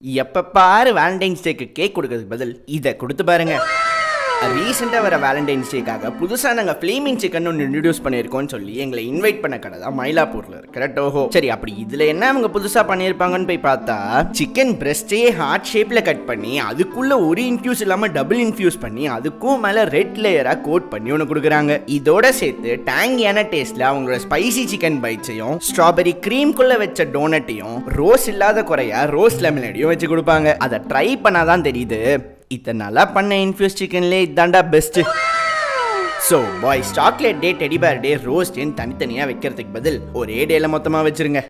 எப்ப பாரு வேலண்டைன்ஸ் டேக்கு கேக் கொடுக்கறதுக்கு பதில் இதை கொடுத்து பாருங்க ரீசெண்டாக வர வேலண்டைன்ஸ் டேக்காக புதுசாக நாங்கள் ஃப்ளேமிங் சிக்கன் ஒன்று இன்ட்ரடியூஸ் பண்ணியிருக்கோம்னு சொல்லி எங்களை இன்வைட் பண்ண கடை தான் மயிலாப்பூரில் இருக்கிற டோஹோ சரி அப்படி இதில் என்ன அவங்க புதுசாக பண்ணியிருப்பாங்கன்னு போய் பார்த்தா சிக்கன் பிரஸ்டே ஹார்ட் ஷேப்பில் கட் பண்ணி அதுக்குள்ளே ஒரு இன்ஃபியூஸ் இல்லாமல் டபுள் இன்ஃபியூஸ் பண்ணி அதுக்கும் மேலே ரெட் லேயராக கோட் பண்ணி ஒன்று கொடுக்குறாங்க இதோட சேர்த்து டேங்கியான டேஸ்ட்டில் அவங்களோட ஸ்பைசி சிக்கன் பைட்ஸையும் ஸ்ட்ராபெரி க்ரீம்குள்ளே வச்ச டோனட்டையும் ரோஸ் இல்லாத குறையா ரோஸ் லெமனடியும் வச்சு கொடுப்பாங்க அதை ட்ரை பண்ணாதான் தெரியுது இத்தனை நல்லா பண்ண இன்ஃபியூஸ் சிக்கன்லேயே இதாண்டா best so boys chocolate day teddy bear day roast தனித்தனியாக வைக்கிறதுக்கு பதில் ஒரே டேல மொத்தமாக வச்சிருங்க